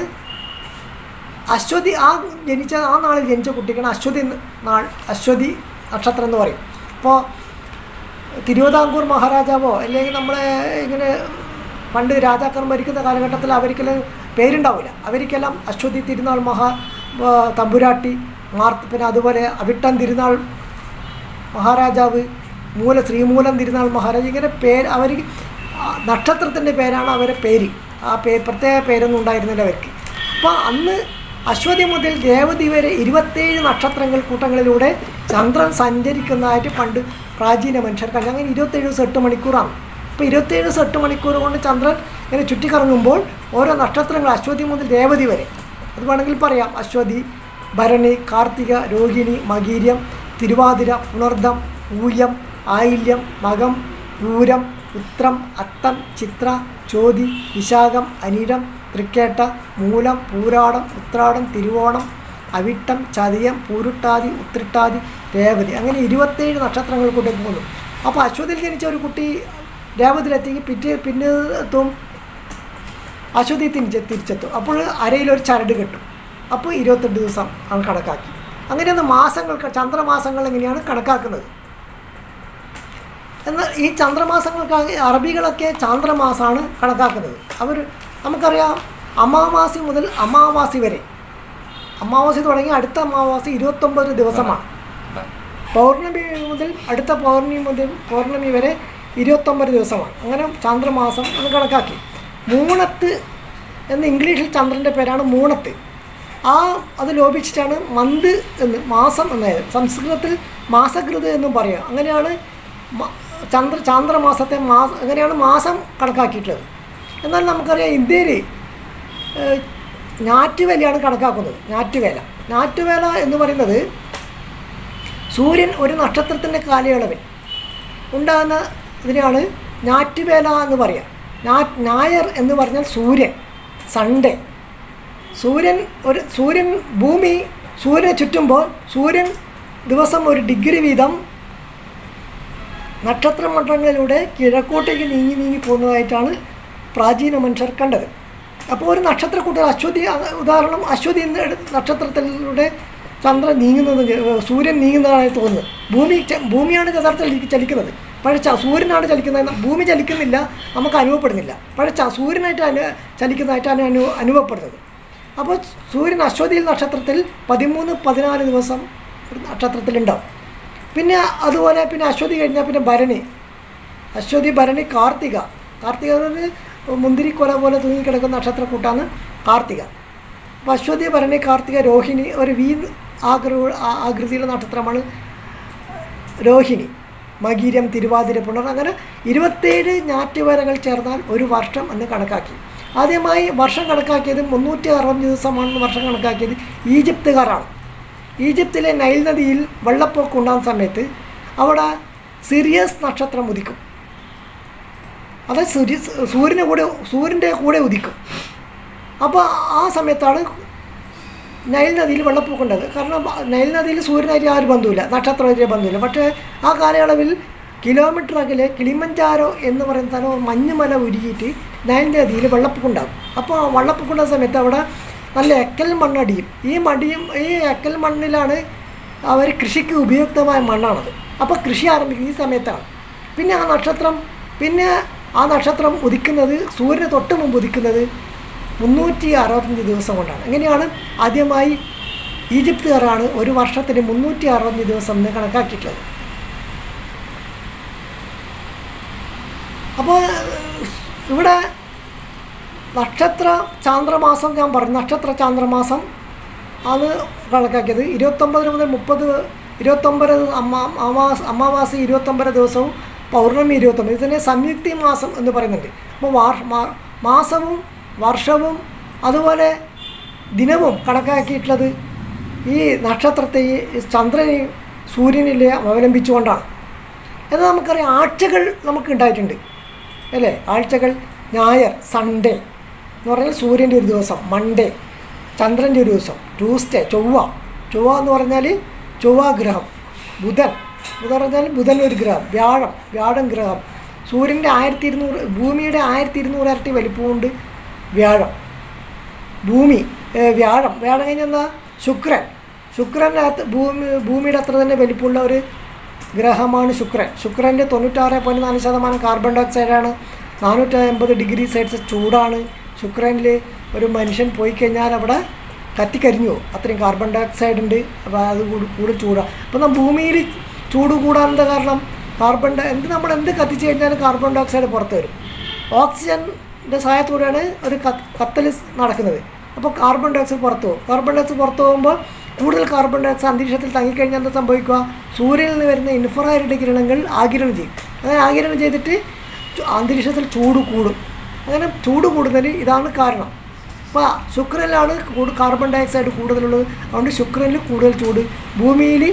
അശ്വതി ആ ജനിച്ച ആ നാളിൽ ജനിച്ച കുട്ടിക്കാണ് അശ്വതി എന്ന് നാൾ അശ്വതി നക്ഷത്രം എന്ന് പറയും അപ്പോൾ തിരുവിതാംകൂർ മഹാരാജാവോ അല്ലെങ്കിൽ നമ്മളെ ഇങ്ങനെ പണ്ട് രാജാക്കന്മാർ ഭരിക്കുന്ന കാലഘട്ടത്തിൽ അവർക്കെല്ലാം പേരുണ്ടാവില്ല അവർക്കെല്ലാം അശ്വതി തിരുനാൾ മഹാ ആ, തമ്പുരാട്ടി മാർ പിന്നെ അതുപോലെ അവിട്ടം തിരുനാൾ മഹാരാജാവ് മൂല ശ്രീമൂലം തിരുനാൾ മഹാരാജ് ഇങ്ങനെ പേര് അവർ നക്ഷത്രത്തിൻ്റെ പേരാണ് അവരെ പേര് ആ പേ പ്രത്യേക പേരൊന്നും ഉണ്ടായിരുന്നില്ല അവർക്ക് അപ്പോൾ അന്ന് അശ്വതി മുതൽ രേവതി വരെ ഇരുപത്തേഴ് നക്ഷത്രങ്ങൾ കൂട്ടങ്ങളിലൂടെ ചന്ദ്രൻ സഞ്ചരിക്കുന്നതായിട്ട് പണ്ട് പ്രാചീന മനുഷ്യർക്ക് അറിയാം. അങ്ങനെ ഇരുപത്തേഴ് ദിവസം എട്ട് മണിക്കൂറാണ് അപ്പോൾ ഇരുപത്തേഴ് ദിവസം എട്ട് മണിക്കൂർ കൊണ്ട് ചന്ദ്രൻ ഇങ്ങനെ ചുറ്റിക്കറങ്ങുമ്പോൾ ഓരോ നക്ഷത്രങ്ങൾ അശ്വതി മുതൽ രേവതി വരെ അത് വേണമെങ്കിൽ പറയാം അശ്വതി ഭരണി കാർത്തിക രോഹിണി മകീര്യം തിരുവാതിര പുണർദം ഊയം ആയില്യം മകം പൂരം ഉത്രം അത്തം ചിത്ര ചോതി വിശാഖം അനിഴം തൃക്കേട്ട മൂലം പൂരാടം ഉത്രാടം തിരുവോണം അവിട്ടം ചതയം പൂരുട്ടാതി ഉത്രിട്ടാതി രേവതി അങ്ങനെ ഇരുപത്തേഴ് നക്ഷത്രങ്ങൾ കൂട്ടി പോകുന്നു അപ്പോൾ അശ്വതിയിൽ ജനിച്ച ഒരു കുട്ടി രേവതിയിലെത്തി പിറ്റേ പിന്നെ എത്തും അശ്വതി തിരിച്ച് തിരിച്ചെത്തും അപ്പോൾ അരയിലൊരു ചരട് കെട്ടും അപ്പോൾ ഇരുപത്തെട്ട് ദിവസം ആണ് കണക്കാക്കി അങ്ങനെയാണ് മാസങ്ങൾ ചന്ദ്രമാസങ്ങൾ എങ്ങനെയാണ് കണക്കാക്കുന്നത് എന്നാൽ ഈ ചന്ദ്രമാസങ്ങൾക്ക് അറബികളൊക്കെ ചാന്ദ്രമാസമാണ് കണക്കാക്കുന്നത് അവർ നമുക്കറിയാം അമാവാസി മുതൽ അമാവാസി വരെ അമാവാസി തുടങ്ങി അടുത്ത അമാവാസി ഇരുപത്തൊമ്പത് ദിവസമാണ് പൗർണമി മുതൽ അടുത്ത പൗർണമി മുതൽ പൗർണമി വരെ ഇരുപത്തൊമ്പത് ദിവസമാണ് അങ്ങനെ ചന്ദ്രമാസം എന്ന് കണക്കാക്കി മൂണത്ത് എന്ന് ഇംഗ്ലീഷിൽ ചന്ദ്രൻ്റെ പേരാണ് മൂണത്ത് ആ അത് ലോപിച്ചിട്ടാണ് മന്ത് എന്ന് മാസം എന്നായത് സംസ്കൃതത്തിൽ മാസകൃത് എന്നും പറയാം അങ്ങനെയാണ് മ- ചന്ദ്ര ചാന്ദ്രമാസത്തെ മാസ അങ്ങനെയാണ് മാസം കണക്കാക്കിയിട്ടുള്ളത് എന്നാൽ നമുക്കറിയാം ഇന്ത്യയിൽ ഏഹ്, ഞാറ്റുവേലയാണ് കണക്കാക്കുന്നത് ഞാറ്റുവേല ഞാറ്റുവേല എന്ന് പറയുന്നത് സൂര്യൻ ഒരു നക്ഷത്രത്തിൻ്റെ കാലയളവിൽ ഉണ്ടാകുന്ന ഇതിനെയാണ് ഞാറ്റുവേല എന്ന് പറയുക ഞാ ഞായർ എന്ന് പറഞ്ഞാൽ സൂര്യൻ സൺഡേ സൂര്യൻ ഒരു സൂര്യൻ ഭൂമി സൂര്യനെ ചുറ്റുമ്പോൾ സൂര്യൻ ദിവസം ഒരു ഡിഗ്രി വീതം നക്ഷത്രമണ്ഡലങ്ങളിലൂടെ കിഴക്കോട്ടേക്ക് നീങ്ങി നീങ്ങി പോകുന്നതായിട്ടാണ് പ്രാചീന മനുഷ്യർ കണ്ടത് അപ്പോൾ ഒരു നക്ഷത്രക്കൂട്ടം അശ്വതി അ- ഉദാഹരണം അശ്വതി എന്ന എടു- നക്ഷത്രത്തിലൂടെ ചന്ദ്രൻ നീങ്ങുന്നത് ഏഹ് സൂര്യൻ നീങ്ങുന്നതായി തോന്നുന്നത് ഭൂമി ച- ഭൂമിയാണ് യഥാർത്ഥത്തിൽ ചലിക്കുന്നത് പക്ഷേ ച- സൂര്യനാണ് ചലിക്കുന്നത് ഭൂമി ചലിക്കുന്നില്ല നമുക്ക് അനുഭവപ്പെടുന്നില്ല പക്ഷേ ച- സൂര്യനായിട്ട് അനു ചലിക്കുന്നതായിട്ടാണ് അനു അനുഭവപ്പെടുന്നത് അപ്പോൾ സൂര്യൻ അശ്വതിയിൽ നക്ഷത്രത്തിൽ പതിമൂന്ന് പതിനാല് ദിവസം ഒരു നക്ഷത്രത്തിലുണ്ടാവും പിന്നെ അതുപോലെ പിന്നെ അശ്വതി കഴിഞ്ഞാൽ പിന്നെ ഭരണി അശ്വതി ഭരണി കാർത്തിക കാർത്തിക എന്ന് പറഞ്ഞാൽ മുന്തിരിക്കൊല പോലെ തൂങ്ങിക്കിടക്കുന്ന നക്ഷത്രക്കൂട്ടാണ് കാർത്തിക അപ്പോൾ അശ്വതി ഭരണി കാർത്തിക രോഹിണി ഒരു വി ആകൃ ആ- ആകൃതിയിലുള്ള നക്ഷത്രമാണ് രോഹിണി മകീരം തിരുവാതിര പുണർ അങ്ങനെ ഇരുപത്തേഴ് ഞാറ്റുവേലകൾ ചേർന്നാൽ ഒരു വർഷം എന്ന് കണക്കാക്കി ആദ്യമായി വർഷം കണക്കാക്കിയത് മുന്നൂറ്റി അറുപത് ദിവസമാണെന്ന് വർഷം കണക്കാക്കിയത് ഈജിപ്തുകാരാണ് ഈജിപ്തിലെ നൈൽ നദിയിൽ വെള്ളപ്പൊക്കം ഉണ്ടാകുന്ന സമയത്ത് അവിടെ സിറിയസ് നക്ഷത്രം ഉദിക്കും അത് സൂര്യ സൂര്യൻ്റെ കൂടെ സൂര്യൻ്റെ കൂടെ ഉദിക്കും അപ്പോൾ ആ സമയത്താണ് നൈൽ നദിയിൽ വെള്ളപ്പൊക്കം ഉണ്ടായത് കാരണം നൈൽ നദിയിൽ സൂര്യനായിട്ട് ആ ഒരു ബന്ധമില്ല നക്ഷത്രമായിട്ട് ബന്ധമില്ല പക്ഷേ ആ കാലയളവിൽ കിലോമീറ്റർ അകലെ കിളിമഞ്ചാരോ എന്ന് പറയുന്ന സ്ഥലം മഞ്ഞുമല ഉരുകിയിട്ട് നൈൽ നദിയിൽ വെള്ളപ്പൊക്കം ഉണ്ടാകും അപ്പോൾ ആ വെള്ളപ്പൊക്കം ഉണ്ടാകുന്ന സമയത്ത് അവിടെ നല്ല എക്കൽ മണ്ണടിയും ഈ മടിയും ഈ എക്കൽ മണ്ണിലാണ് അവർ കൃഷിക്ക് ഉപയുക്തമായ മണ്ണാണത് അപ്പോൾ കൃഷി ആരംഭിക്കുന്ന ഈ സമയത്താണ് പിന്നെ ആ നക്ഷത്രം പിന്നെ ആ നക്ഷത്രം ഉദിക്കുന്നത് സൂര്യന് തൊട്ട് മുമ്പ് ഉദിക്കുന്നത് മുന്നൂറ്റി അറുപത്തഞ്ച് ദിവസം കൊണ്ടാണ് അങ്ങനെയാണ് ആദ്യമായി ഈജിപ്തുകാരാണ് ഒരു വർഷത്തിന് മുന്നൂറ്റി അറുപത്തഞ്ച് ദിവസം എന്ന് കണക്കാക്കിയിട്ടുള്ളത് അപ്പോൾ ഇവിടെ നക്ഷത്ര ചാന്ദ്രമാസം ഞാൻ പറഞ്ഞു നക്ഷത്ര ചാന്ദ്രമാസം ആണ് കണക്കാക്കിയത് ഇരുപത്തൊമ്പത് മുതൽ മുപ്പത് ഇരുപത്തൊമ്പത് അമ്മ അമാവാസ അമാവാസി ഇരുപത്തൊമ്പത് ദിവസവും പൗർണമി ഇരുപത്തൊമ്പത് ഇതിനെ സംയുക്തി മാസം എന്ന് പറയുന്നുണ്ട് അപ്പോൾ വാർ മാ- മാസവും വർഷവും അതുപോലെ ദിനവും കണക്കാക്കിയിട്ടുള്ളത് ഈ നക്ഷത്രത്തെ ഈ ചന്ദ്രനെയും സൂര്യനെയും അവലംബിച്ചുകൊണ്ടാണ് എന്നാൽ നമുക്കറിയാം ആഴ്ചകൾ നമുക്ക് ഉണ്ടായിട്ടുണ്ട് അല്ലേ ആഴ്ചകൾ ഞായർ സൺഡേ എന്ന് പറഞ്ഞാൽ സൂര്യൻ്റെ ഒരു ദിവസം മൺഡേ ചന്ദ്രൻ്റെ ഒരു ദിവസം ട്യൂസ്ഡേ ചൊവ്വ ചൊവ്വ എന്ന് പറഞ്ഞാൽ ചൊവ്വ ഗ്രഹം ബുധൻ എന്ന് പറഞ്ഞാൽ ബുധൻ ഒരു ഗ്രഹം വ്യാഴം വ്യാഴം ഗ്രഹം സൂര്യൻ്റെ ആയിരത്തി ഇരുന്നൂറ് ഭൂമിയുടെ ആയിരത്തി ഇരുന്നൂറ് ഇരട്ടി വലിപ്പമുണ്ട് വ്യാഴം ഭൂമി ഏ, വ്യാഴം വ്യാഴം കഴിഞ്ഞാൽ എന്താ ശുക്രൻ ശുക്രൻ്റെ അകത്ത് ഭൂമി ഭൂമിയുടെ അത്ര തന്നെ വലിപ്പമുള്ള ഒരു ഗ്രഹമാണ് ശുക്രൻ ശുക്രൻ്റെ തൊണ്ണൂറ്റാറ് പോയിൻറ്റ് നാല് ശതമാനം കാർബൺ ഡൈ ഓക്സൈഡാണ് നാനൂറ്റി അമ്പത് ഡിഗ്രി സെൽഷ്യസ് ചൂടാണ് ശുക്രനിൽ ഒരു മനുഷ്യൻ പോയി കഴിഞ്ഞാൽ അവിടെ കത്തിക്കരിഞ്ഞു പോകും അത്രയും കാർബൺ ഡൈ ഓക്സൈഡ് ഉണ്ട് അപ്പോൾ അത് കൂടി കൂടുതൽ ചൂടാണ് അപ്പോൾ നമ്മൾ ഭൂമിയിൽ ചൂട് കൂടാൻ എന്താ കാരണം കാർബൺ ഡൈ എന്ത് നമ്മൾ എന്ത് കത്തിച്ച് കഴിഞ്ഞാലും കാർബൺ ഡൈ ഓക്സൈഡ് പുറത്ത് വരും ഓക്സിജൻ്റെ സഹായത്തോടെയാണ് ഒരു കത്ത് കത്തൽ നടക്കുന്നത് അപ്പോൾ കാർബൺ ഡൈ ഓക്സൈഡ് പുറത്തു പോകും കാർബൺ ഡൈ ഓക്സൈഡ് പുറത്തു പോകുമ്പോൾ കൂടുതൽ കാർബൺ ഡൈ ഓക്സൈഡ് അന്തരീക്ഷത്തിൽ തങ്ങിക്കഴിഞ്ഞാൽ എന്താ സംഭവിക്കുക സൂര്യനിൽ നിന്ന് വരുന്ന ഇൻഫ്രാറെഡ് കിരണങ്ങൾ ആഗിരണം ചെയ്യും അങ്ങനെ ആഗിരണം ചെയ്തിട്ട് ചു- അന്തരീക്ഷത്തിൽ ചൂട് കൂടും അങ്ങനെ ചൂട് കൂടുന്നതിന് ഇതാണ് കാരണം അപ്പോൾ ശുക്രനിലാണ് കൂടു- കാർബൺ ഡൈ ഓക്സൈഡ് കൂടുതലുള്ളത് അതുകൊണ്ട് ശുക്രനിൽ കൂടുതൽ ചൂട് ഭൂമിയിൽ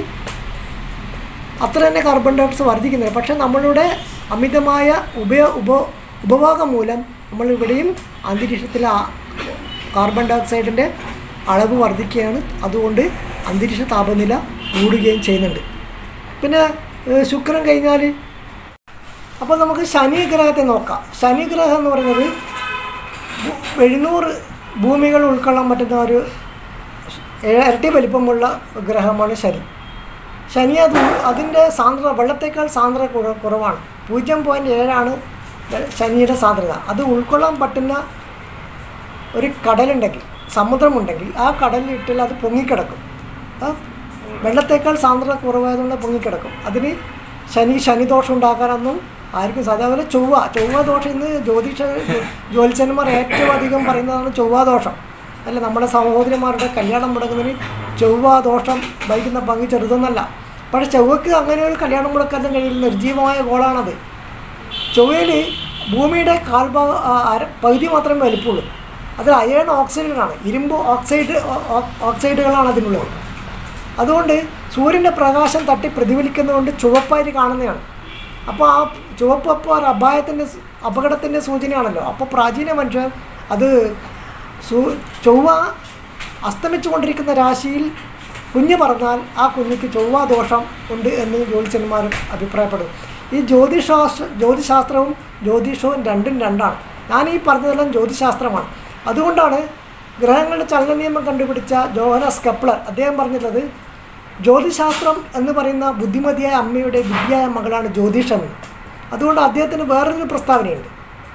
അത്ര തന്നെ കാർബൺ ഡൈ ഓക്സൈഡ് വർദ്ധിക്കുന്നില്ല പക്ഷേ നമ്മളുടെ അമിതമായ ഉപയോ ഉപ ഉപഭോഗം മൂലം നമ്മളിവിടെയും അന്തരീക്ഷത്തിലെ ആ കാർബൺ ഡൈ ഓക്സൈഡിൻ്റെ അളവ് വർദ്ധിക്കുകയാണ് അതുകൊണ്ട് അന്തരീക്ഷ താപനില കൂടുകയും ചെയ്യുന്നുണ്ട് പിന്നെ ഏഹ്, ശുക്രൻ കഴിഞ്ഞാൽ അപ്പോൾ നമുക്ക് ശനി ഗ്രഹത്തെ നോക്കാം ശനി ഗ്രഹം എന്ന് പറയുന്നത് ഭൂ- എഴുന്നൂറ് ഭൂമികൾ ഉൾക്കൊള്ളാൻ പറ്റുന്ന ഒരു ഏ- ഇരട്ടി വലിപ്പമുള്ള ഗ്രഹമാണ് ശനി ശനി അത് ഉൾ- അതിൻ്റെ സാന്ദ്രത വെള്ളത്തേക്കാൾ സാന്ദ്രത കുറ- കുറവാണ് പൂജ്യം പോയിൻറ്റ് ഏഴാണ് ശനിയുടെ സാന്ദ്രത അത് ഉൾക്കൊള്ളാൻ പറ്റുന്ന ഒരു കടലുണ്ടെങ്കിൽ സമുദ്രമുണ്ടെങ്കിൽ ആ കടലിൽ ഇട്ടാൽ അത് പൊങ്ങിക്കിടക്കും ആ വെള്ളത്തേക്കാൾ സാന്ദ്രത കുറവായതുകൊണ്ട് പൊങ്ങിക്കിടക്കും അതിന് ശനി ശനിദോഷം ഉണ്ടാക്കാനൊന്നും ആർക്കും സാധ്യത അതുപോലെ ചൊവ്വ ചൊവ്വ ദോഷം ഇന്ന് ജ്യോതിഷ ജ്യോത്സ്യന്മാർ ഏറ്റവും അധികം പറയുന്നതാണ് ചൊവ്വ ദോഷം അല്ല നമ്മുടെ സഹോദരിമാരുടെ കല്യാണം മുടക്കുന്നതിന് ചൊവ്വ ദോഷം വഹിക്കുന്ന പങ്ക് ചെറുതൊന്നല്ല പക്ഷേ ചൊവ്വക്ക് അങ്ങനെ ഒരു കല്യാണം മുടക്കാൻ കഴിയില്ല നിർജീവമായ ഗോളാണത് ചൊവ്വയിൽ ഭൂമിയുടെ കാൽഭാഗ ആ, അര- പകുതി മാത്രമേ വലിപ്പമുള്ളൂ അതിൽ അയേൺ ഓക്സൈഡാണ് ഇരുമ്പ് ഓക്സൈഡ് ഓ- ഓ- ഓക്സൈഡുകളാണ് അതിനുള്ളത് അതുകൊണ്ട് സൂര്യൻ്റെ പ്രകാശം തട്ടി പ്രതിഫലിക്കുന്നതുകൊണ്ട് ചുവപ്പായിട്ട് കാണുന്നതാണ് അപ്പോൾ ആ ചുവപ്പ് അപ്പോൾ ഒരു അപായത്തിൻ്റെ സ്- അപകടത്തിൻ്റെ സൂചനയാണല്ലോ അപ്പോൾ പ്രാചീന മനുഷ്യർ അത് സൂ ചൊവ്വ അസ്തമിച്ചു കൊണ്ടിരിക്കുന്ന രാശിയിൽ കുഞ്ഞ് പറഞ്ഞാൽ ആ കുഞ്ഞിക്ക് ചൊവ്വ ദോഷം ഉണ്ട് എന്ന് ജ്യോതിഷന്മാർ അഭിപ്രായപ്പെടും ഈ ജ്യോതിശാസ്ത്ര ജ്യോതിശാസ്ത്രവും ജ്യോതിഷവും രണ്ടും രണ്ടാണ് ഞാൻ ഈ പറഞ്ഞതെല്ലാം ജ്യോതിശാസ്ത്രമാണ് അതുകൊണ്ടാണ് ഗ്രഹങ്ങളുടെ ചലന നിയമം കണ്ടുപിടിച്ച ജോഹനസ് കെപ്ലർ അദ്ദേഹം പറഞ്ഞിട്ടുള്ളത് ജ്യോതിശാസ്ത്രം എന്ന് പറയുന്ന ബുദ്ധിമതിയായ അമ്മയുടെ വിദ്യയായ മകളാണ് ജ്യോതിഷം എന്ന് അതുകൊണ്ട് അദ്ദേഹത്തിന് വേറൊരു പ്രസ്താവനയുണ്ട്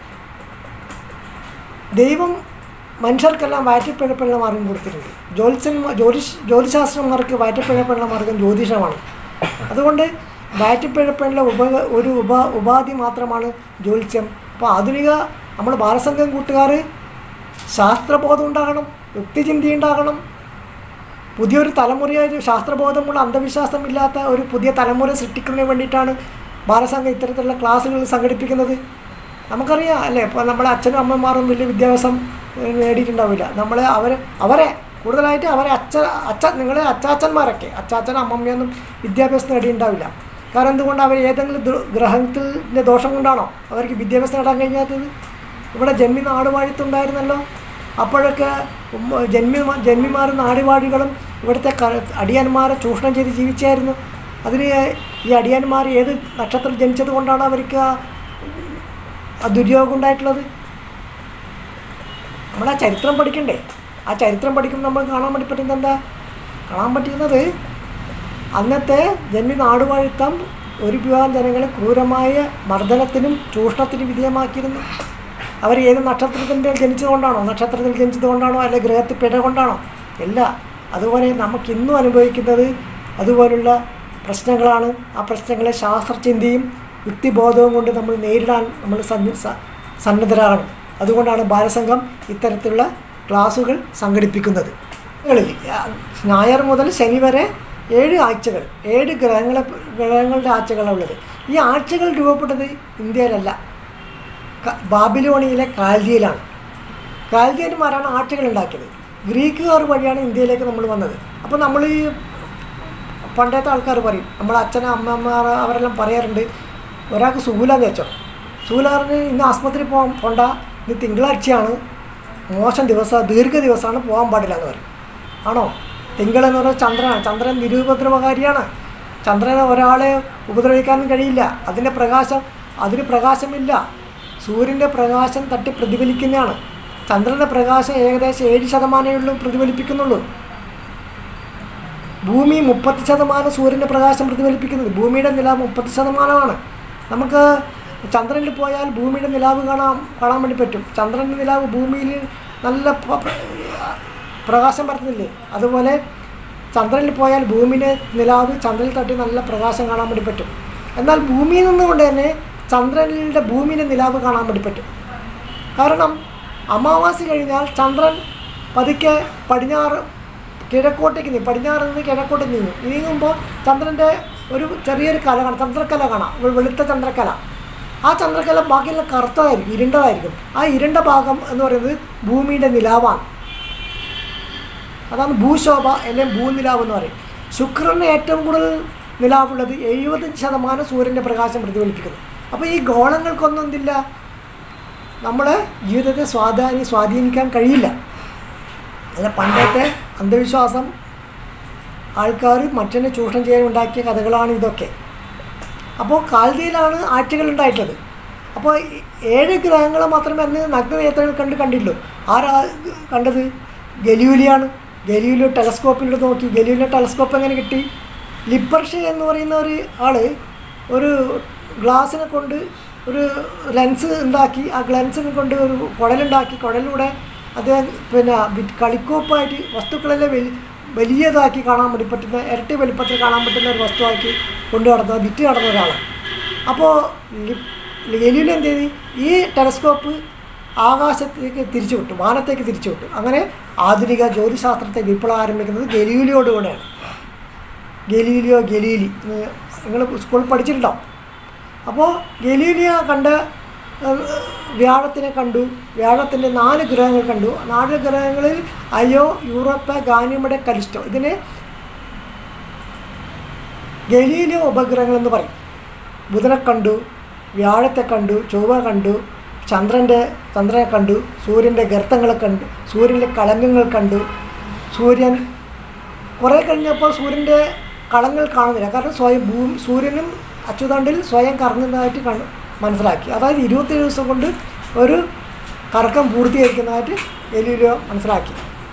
ദൈവം മനുഷ്യർക്കെല്ലാം വയറ്റിപ്പിഴപ്പുള്ള മാർഗം കൊടുത്തിട്ടുണ്ട് ജ്യോത്സ്യന്മാർ ജ്യോതിഷ് ജ്യോതിശാസ്ത്രന്മാർക്ക് വയറ്റിപ്പിഴപ്പുള്ള മാർഗം ജ്യോതിഷമാണ് അതുകൊണ്ട് വയറ്റിപ്പിഴപ്പുള്ള ഉപ ഒരു ഉപ ഉപാധി മാത്രമാണ് ജ്യോത്സ്യം അപ്പോൾ ആധുനിക നമ്മൾ ബാലസംഘം കൂട്ടുകാർ ശാസ്ത്രബോധം ഉണ്ടാകണം യുക്തിചിന്തി ഉണ്ടാകണം പുതിയൊരു തലമുറയായ ശാസ്ത്രബോധമുള്ള അന്ധവിശ്വാസമില്ലാത്ത ഒരു പുതിയ തലമുറ സൃഷ്ടിക്കുന്നതിന് വേണ്ടിയിട്ടാണ് ബാലസംഘം ഇത്തരത്തിലുള്ള ക്ലാസ്സുകൾ സംഘടിപ്പിക്കുന്നത് നമുക്കറിയാം അല്ലേ ഇപ്പോൾ നമ്മളെ അച്ഛനും അമ്മമാരും വലിയ വിദ്യാഭ്യാസം ഏഹ്, നേടിയിട്ടുണ്ടാവില്ല നമ്മൾ അവർ അവരെ കൂടുതലായിട്ട് അവരെ അച്ഛ അച്ഛ നിങ്ങൾ അച്ചാച്ചന്മാരൊക്കെ അച്ചാച്ചൻ അമ്മമ്മയൊന്നും വിദ്യാഭ്യാസം നേടിയിട്ടുണ്ടാവില്ല കാരണം എന്തുകൊണ്ട് അവർ ഏതെങ്കിലും ദു- ഗ്രഹത്തിൻ്റെ ദോഷം കൊണ്ടാണോ അവർക്ക് വിദ്യാഭ്യാസം നേടാൻ കഴിഞ്ഞാത്തത് ഇവിടെ ജന്മി നാടുവാഴിത്തുണ്ടായിരുന്നല്ലോ അപ്പോഴൊക്കെ ഉമ്മ ജന്മി ജന്മിമാരും നാടുവാഴികളും ഇവിടുത്തെ ക- അടിയന്മാരെ ചൂഷണം ചെയ്ത് ജീവിച്ചായിരുന്നു അതിന് ഈ അടിയന്മാർ ഏത് നക്ഷത്രത്തിൽ ജനിച്ചത് കൊണ്ടാണ് അവർക്ക് ആ ആ ദുര്യോഗം ഉണ്ടായിട്ടുള്ളത് നമ്മൾ ആ ചരിത്രം പഠിക്കണ്ടേ ആ ചരിത്രം പഠിക്കുമ്പോൾ നമ്മൾ കാണാൻ വേണ്ടി പറ്റുന്നത് എന്താ കാണാൻ പറ്റുന്നത് അന്നത്തെ ജന്മി നാടുവാഴിത്തം ഒരു വിഭാഗം ജനങ്ങളെ ക്രൂരമായ മർദ്ദനത്തിനും ചൂഷണത്തിനും വിധേയമാക്കിയിരുന്നു അവർ ഏത് നക്ഷത്രത്തിൻ്റെ ജനിച്ചതുകൊണ്ടാണോ നക്ഷത്രത്തിൽ ജനിച്ചതുകൊണ്ടാണോ അല്ലെ ഗ്രഹത്തിൽ പിഴ കൊണ്ടാണോ അല്ല അതുപോലെ നമുക്ക് ഇന്നും അനുഭവിക്കുന്നത് അതുപോലുള്ള പ്രശ്നങ്ങളാണ് ആ പ്രശ്നങ്ങളെ ശാസ്ത്രചിന്തയും യുക്തിബോധവും കൊണ്ട് നമ്മൾ നേരിടാൻ നമ്മൾ സന്ന- സ- സന്നദ്ധരാകണം അതുകൊണ്ടാണ് ബാലസംഘം ഇത്തരത്തിലുള്ള ക്ലാസുകൾ സംഘടിപ്പിക്കുന്നത് കളിൽ ഞായർ മുതൽ ശനി വരെ ഏഴ് ആഴ്ചകൾ ഏഴ് ഗ്രഹങ്ങളെ ഗ്രഹങ്ങളുടെ ആഴ്ചകളാണ് ഉള്ളത് ഈ ആഴ്ചകൾ രൂപപ്പെട്ടത് ഇന്ത്യയിലല്ല ക- ബാബിലോണിയിലെ കാൽദിയയിലാണ് കാൽദിയന്മാരാണ് ആഴ്ചകൾ ഉണ്ടാക്കിയത് ഗ്രീക്കുകാർ വഴിയാണ് ഇന്ത്യയിലേക്ക് നമ്മൾ വന്നത് അപ്പോൾ നമ്മൾ ഈ പണ്ടത്തെ ആൾക്കാർ പറയും നമ്മളെ അച്ഛനും അമ്മമാർ അവരെല്ലാം പറയാറുണ്ട് ഒരാൾക്ക് സൂലാന്ന് വെച്ചോ സൂലാറിന് ഇന്ന് ആസ്പത്രി പോകാൻ പോണ്ട ഇന്ന് തിങ്കളാഴ്ചയാണ് മോശം ദിവസം ദീർഘ ദിവസമാണ് പോകാൻ പാടില്ല എന്ന് പറയും ആണോ തിങ്കൾ എന്ന് പറഞ്ഞാൽ ചന്ദ്രനാണ് ചന്ദ്രൻ നിരുപദ്രവകാരിയാണ് ചന്ദ്രനെ ഒരാളെ ഉപദ്രവിക്കാനും കഴിയില്ല അതിൻ്റെ പ്രകാശം അതിന് പ്രകാശമില്ല സൂര്യൻ്റെ പ്രകാശം തട്ടി പ്രതിഫലിക്കുന്നതാണ് ചന്ദ്രൻ്റെ പ്രകാശം ഏകദേശം ഏഴ് ശതമാനമേ ഉള്ളൂ പ്രതിഫലിപ്പിക്കുന്നുള്ളൂ ഭൂമി മുപ്പത്തി ശതമാനം സൂര്യൻ്റെ പ്രകാശം പ്രതിഫലിപ്പിക്കുന്നത് ഭൂമിയുടെ നിലാവ് മുപ്പത്തി ശതമാനമാണ് നമുക്ക് ചന്ദ്രനിൽ പോയാൽ ഭൂമിയുടെ നിലാവ് കാണാൻ കാണാൻ വേണ്ടി പറ്റും ചന്ദ്രൻ്റെ നിലാവ് ഭൂമിയിൽ നല്ല പ- പ- പ്രകാശം പരത്തുന്നില്ലേ അതുപോലെ ചന്ദ്രനിൽ പോയാൽ ഭൂമിയുടെ നിലാവ് ചന്ദ്രനിൽ തട്ടി നല്ല പ്രകാശം കാണാൻ വേണ്ടി പറ്റും എന്നാൽ ഭൂമിയിൽ നിന്നുകൊണ്ട് തന്നെ ചന്ദ്രനിലെ ഭൂമിയുടെ നിലാവ് കാണാൻ വേണ്ടി പറ്റും കാരണം അമാവാസി കഴിഞ്ഞാൽ ചന്ദ്രൻ പതുക്കെ പടിഞ്ഞാറ് കിഴക്കോട്ടേക്ക് നീങ്ങും പടിഞ്ഞാറ് നിന്ന് കിഴക്കോട്ട് നീങ്ങും നീങ്ങുമ്പോൾ ചന്ദ്രൻ്റെ ഒരു ചെറിയൊരു കല കാണാം ചന്ദ്രക്കല കാണാം ഒരു വെളുത്ത ചന്ദ്രക്കല ആ ചന്ദ്രക്കല ബാക്കിയെല്ലാം കറുത്തതായിരിക്കും ഇരുണ്ടതായിരിക്കും ആ ഇരുണ്ട ഭാഗം എന്ന് പറയുന്നത് ഭൂമിയുടെ നിലാവാണ് അതാണ് ഭൂശോഭ അല്ലെങ്കിൽ ഭൂനിലാവ് എന്ന് പറയും ശുക്രന് ഏറ്റവും കൂടുതൽ നിലാവുള്ളത് എഴുപത്തഞ്ച് ശതമാനം സൂര്യൻ്റെ പ്രകാശം പ്രതിഫലിപ്പിക്കുന്നു അപ്പോൾ ഈ ഗോളങ്ങൾക്കൊന്നും എന്തില്ല നമ്മളെ ജീവിതത്തെ സ്വാധീനി സ്വാധീനിക്കാൻ കഴിയില്ല അല്ല പണ്ടത്തെ അന്ധവിശ്വാസം ആൾക്കാർ മറ്റനെ ചൂഷണം ചെയ്യാൻ ഉണ്ടാക്കിയ കഥകളാണ് ഇതൊക്കെ അപ്പോൾ കാൽദിയിലാണ് ആറ്റുകൾ ഉണ്ടായിട്ടുള്ളത് അപ്പോൾ ഈ ഏഴ് ഗ്രഹങ്ങളെ മാത്രമേ അന്ന് നഗ്നനേത്രങ്ങൾ കണ്ട് കണ്ടിട്ടുള്ളൂ ആരാ കണ്ടത് ഗലീലിയാണ് ഗലീലിയോ ടെലസ്കോപ്പിലൂടെ നോക്കി ഗലീലിയോ ടെലസ്കോപ്പ് എങ്ങനെ കിട്ടി ലിപ്പർഷെ എന്ന് പറയുന്ന ഒരു ആൾ ഒരു ഗ്ലാസ്സിനെ കൊണ്ട് ഒരു ലെൻസ് ഉണ്ടാക്കി ആ ലെൻസിനെ കൊണ്ട് ഒരു കുഴലുണ്ടാക്കി കുഴലിലൂടെ അദ്ദേഹം പിന്നെ വി- കളിക്കോപ്പായിട്ട് വസ്തുക്കളെല്ലാം വലി വലിയതാക്കി കാണാൻ വേണ്ടി പറ്റുന്ന ഇരട്ടി വലിപ്പത്തിൽ കാണാൻ പറ്റുന്ന ഒരു വസ്തുവാക്കി കൊണ്ടു നടന്ന വിറ്റ് നടന്ന ഒരാളാണ് അപ്പോൾ ഗലീലോ എന്ത് ചെയ്തു ഈ ടെലസ്കോപ്പ് ആകാശത്തേക്ക് തിരിച്ചു വിട്ടു വാനത്തേക്ക് തിരിച്ചു വിട്ടു അങ്ങനെ ആധുനിക ജ്യോതിശാസ്ത്രത്തെ വിപ്ലവം ആരംഭിക്കുന്നത് ഗലീലിയോടുകൂടെയാണ് ഗലീലിയോ ഗലീലി നിങ്ങൾ സ്കൂളിൽ പഠിച്ചിട്ടുണ്ടാവും അപ്പോൾ ഗലീലിയ കണ്ട ഏഹ്, വ്യാഴത്തിനെ കണ്ടു വ്യാഴത്തിൻ്റെ നാല് ഗ്രഹങ്ങൾ കണ്ടു നാല് ഗ്രഹങ്ങളിൽ അയോ യൂറോപ്പ് ഗാനിമയുടെ കലിസ്റ്റോ ഇതിനെ ഗലീലിയോ ഉപഗ്രഹങ്ങൾ എന്ന് പറയും ബുധനെ കണ്ടു വ്യാഴത്തെ കണ്ടു ചൊവ്വ കണ്ടു ചന്ദ്രൻ്റെ ചന്ദ്രനെ കണ്ടു സൂര്യൻ്റെ ഗർത്തങ്ങളെ കണ്ടു സൂര്യൻ്റെ കളങ്കങ്ങൾ കണ്ടു സൂര്യൻ കുറേ കഴിഞ്ഞപ്പോൾ സൂര്യൻ്റെ കളങ്ങൾ കാണുന്നില്ല കാരണം സ്വയം ഭൂ സൂര്യനും അച്ചുതണ്ടിൽ സ്വയം കറങ്ങുന്നതായിട്ട് കണ്ടു മനസ്സിലാക്കി അതായത് ഇരുപത്തേഴ് ദിവസം കൊണ്ട് ഒരു കറക്കം പൂർത്തീകരിക്കുന്നതായിട്ട് ഗലീലിയോ മനസ്സിലാക്കി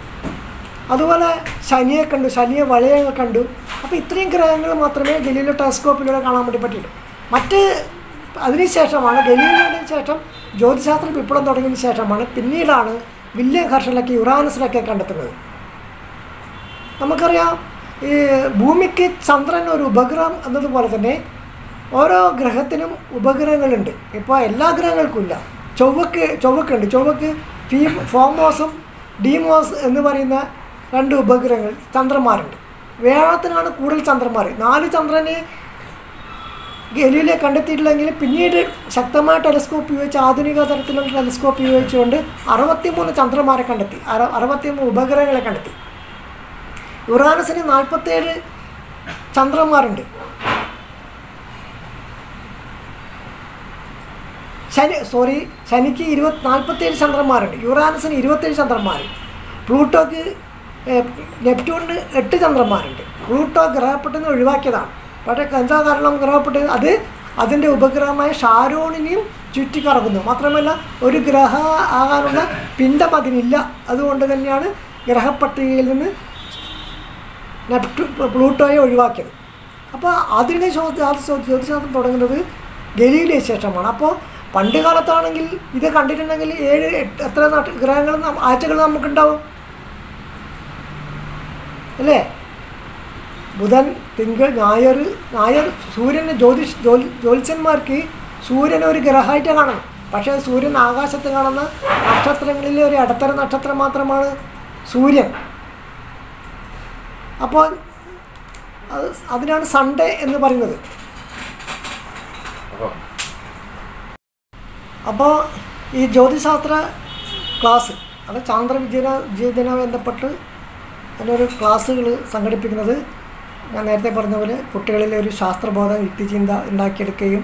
അതുപോലെ ശനിയെ കണ്ടു ശനിയെ വളയെ കണ്ടു അപ്പോൾ ഇത്രയും ഗ്രഹങ്ങൾ മാത്രമേ ഗലീലോ ടെലസ്കോപ്പിലൂടെ കാണാൻ വേണ്ടി പറ്റിയുള്ളൂ മറ്റ് അതിനുശേഷമാണ് ഗലീലിയോന് ശേഷം ജ്യോതിശാസ്ത്ര വിപ്ലവം തുടങ്ങിയതിന് ശേഷമാണ് പിന്നീടാണ് വില്യം ഹർഷലൊക്കെ യുറാനസിലൊക്കെ കണ്ടെത്തുന്നത് നമുക്കറിയാം ഈ ഭൂമിക്ക് ചന്ദ്രൻ ഒരു ഉപഗ്രഹം എന്നതുപോലെ തന്നെ ഓരോ ഗ്രഹത്തിനും ഉപഗ്രഹങ്ങളുണ്ട് ഇപ്പോൾ എല്ലാ ഗ്രഹങ്ങൾക്കും ഇല്ല ചൊവ്വക്ക് ചൊവ്വക്കുണ്ട് ചൊവ്വക്ക് ഫീ ഫോമോസും ഡീമോസ് എന്ന് പറയുന്ന രണ്ട് ഉപഗ്രഹങ്ങൾ ചന്ദ്രന്മാരുണ്ട് വ്യാഴത്തിനാണ് കൂടുതൽ ചന്ദ്രന്മാർ നാല് ചന്ദ്രനെ ഗലിയിലെ കണ്ടെത്തിയിട്ടില്ലെങ്കിൽ പിന്നീട് ശക്തമായ ടെലിസ്കോപ്പ് ഉപയോഗിച്ച് ആധുനിക തരത്തിലുള്ള ടെലിസ്കോപ്പ് ഉപയോഗിച്ചുകൊണ്ട് അറുപത്തിമൂന്ന് ചന്ദ്രന്മാരെ കണ്ടെത്തി അറ അറുപത്തിമൂന്ന് ഉപഗ്രഹങ്ങളെ കണ്ടെത്തി യുറാനസിന് നാൽപ്പത്തേഴ് ചന്ദ്രന്മാരുണ്ട് ശനി സോറി ശനിക്ക് ഇരുപത്തി നാൽപ്പത്തേഴ് ചന്ദ്രന്മാരുണ്ട് യുറാനസിന് ഇരുപത്തേഴ് ചന്ദ്രന്മാർ പ്ലൂട്ടോക്ക് ഏഹ്, നെപ്റ്റ്യൂണിന് എട്ട് ചന്ദ്രന്മാരുണ്ട് പ്ലൂട്ടോ ഗ്രഹപ്പെട്ടെന്ന് ഒഴിവാക്കിയതാണ് പക്ഷേ എന്താ കാരണം ഗ്രഹപ്പെട്ടത് അത് അതിൻ്റെ ഉപഗ്രഹമായ ഷാരോണിനെയും ചുറ്റിക്കറങ്ങുന്നു മാത്രമല്ല ഒരു ഗ്രഹ ആകാനുള്ള പിണ്ഡം അതിനില്ല അതുകൊണ്ട് തന്നെയാണ് ഗ്രഹപ്പട്ടികയിൽ നിന്ന് നെപ്റ്റു പ്ലൂട്ടോയെ ഒഴിവാക്കിയത് അപ്പോൾ ആധുനിക ശാസ്ത്ര ജ്യോതിശാസ്ത്രം തുടങ്ങുന്നത് ഗലീലിയ ശേഷമാണ് അപ്പോൾ പണ്ട് കാലത്താണെങ്കിൽ ഇത് കണ്ടിട്ടുണ്ടെങ്കിൽ ഏഴ് എട്ട് എത്ര നട്ട് ഗ്രഹങ്ങൾ നം- ആഴ്ചകൾ നമുക്കുണ്ടാവും അല്ലേ ബുധൻ തിങ്കൾ ഞായർ ഞായർ സൂര്യന് ജ്യോതിഷ് ജ്യോതി ജ്യോത്സ്യന്മാർക്ക് സൂര്യനെ ഒരു ഗ്രഹമായിട്ട് കാണണം പക്ഷേ സൂര്യൻ ആകാശത്ത് കാണുന്ന നക്ഷത്രങ്ങളിലെ ഒരു ഇടത്തര നക്ഷത്രം മാത്രമാണ് സൂര്യൻ അപ്പോൾ അത് അതിനാണ് സൺഡേ എന്ന് പറയുന്നത് അപ്പോൾ അപ്പോൾ ഈ ജ്യോതിശാസ്ത്ര ക്ലാസ് അത് ചാന്ദ്രവിദ്യന വിദ്യയുമായി ബന്ധപ്പെട്ട് അതിനൊരു ക്ലാസ്സുകൾ സംഘടിപ്പിക്കുന്നത് ഞാൻ നേരത്തെ പറഞ്ഞ പോലെ കുട്ടികളിലെ ഒരു ശാസ്ത്രബോധം യുക്തിചിന്ത ഉണ്ടാക്കിയെടുക്കുകയും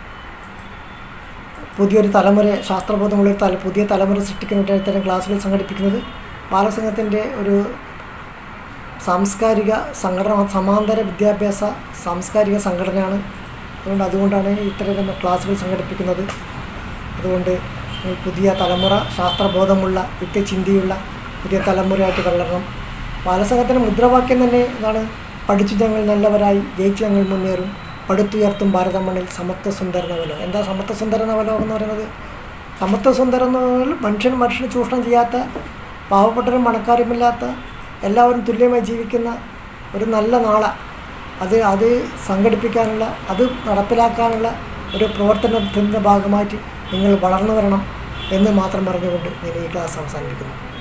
പുതിയൊരു തലമുറ ശാസ്ത്രബോധമുള്ള ഒരു തല പുതിയ തലമുറ സൃഷ്ടിക്കുന്ന ഇത്തരം ക്ലാസ്സുകൾ സംഘടിപ്പിക്കുന്നത് ബാലസംഘത്തിൻ്റെ ഒരു സാംസ്കാരിക സംഘടന സമാന്തര വിദ്യാഭ്യാസ സാംസ്കാരിക സംഘടനയാണ് അതുകൊണ്ട് അതുകൊണ്ടാണ് ഇത്തരം ക്ലാസ്സുകൾ സംഘടിപ്പിക്കുന്നത് അതുകൊണ്ട് നിങ്ങൾ പുതിയ തലമുറ ശാസ്ത്രബോധമുള്ള യുക്തിചിന്തയുള്ള പുതിയ തലമുറയായിട്ട് വളരണം ബാലസംഘത്തിൻ്റെ മുദ്രാവാക്യം തന്നെ ഇതാണ് പഠിച്ചു ഞങ്ങൾ നല്ലവരായി ജയിച്ചു ഞങ്ങൾ മുന്നേറും പടുത്തുയർത്തും ഭാരത മണ്ണിൽ സമത്വ സുന്ദര നവലോ എന്താ സമത്വ സുന്ദര നവലോ എന്ന് പറയുന്നത് സമത്വ സുന്ദരം എന്ന് പറഞ്ഞാൽ മനുഷ്യൻ മനുഷ്യനെ ചൂഷണം ചെയ്യാത്ത പാവപ്പെട്ടവരും പണക്കാരുമില്ലാത്ത എല്ലാവരും തുല്യമായി ജീവിക്കുന്ന ഒരു നല്ല നാള അത് അത് സംഘടിപ്പിക്കാനുള്ള അത് നടപ്പിലാക്കാനുള്ള ഒരു പ്രവർത്തനത്തിൻ്റെ ഭാഗമായിട്ട് നിങ്ങൾ വളർന്നു വരണം എന്ന് മാത്രം പറഞ്ഞുകൊണ്ട് ഞാൻ ഈ ക്ലാസ് അവസാനിപ്പിക്കുന്നു